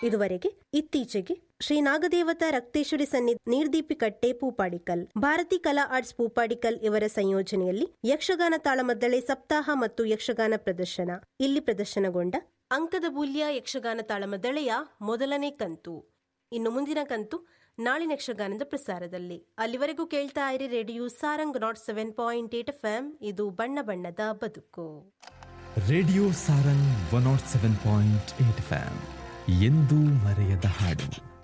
ಇದುವರೆಗೆ ಇತ್ತೀಚೆಗೆ ಶ್ರೀ ನಾಗದೇವತಾ ರಕ್ತೇಶ್ವರಿ ಸನ್ನಿ ನೀರ್ದೀಪಿಕಟ್ಟೆ ಪೂಪಾಡಿಕಲ್ ಭಾರತಿ ಕಲಾ ಆರ್ಟ್ಸ್ ಪೂಪಾಡಿಕಲ್ ಇವರ ಸಂಯೋಜನೆಯಲ್ಲಿ ಯಕ್ಷಗಾನ ತಾಳಮದ್ದಳೆ ಸಪ್ತಾಹ ಮತ್ತು ಯಕ್ಷಗಾನ ಪ್ರದರ್ಶನ ಇಲ್ಲಿ ಪ್ರದರ್ಶನಗೊಂಡ ಅಂಕದ ಬೂಲ್ಯ ಯಕ್ಷಗಾನ ತಾಳಮದ್ದಳೆಯ ಮೊದಲನೇ ಕಂತು ಇನ್ನು ಮುಂದಿನ ಕಂತು ನಾಳಿನ ಯಕ್ಷಗಾನದ ಪ್ರಸಾರದಲ್ಲಿ ಅಲ್ಲಿವರೆಗೂ ಕೇಳ್ತಾ ಇರಿ radio Sarang naught seven point eight F ಇದು ಬಣ್ಣ ಬಣ್ಣದ ಬದುಕು radio Sarang one naught seven point eight FM ಎಂದೂ ಮರೆಯದ ಹಾಡು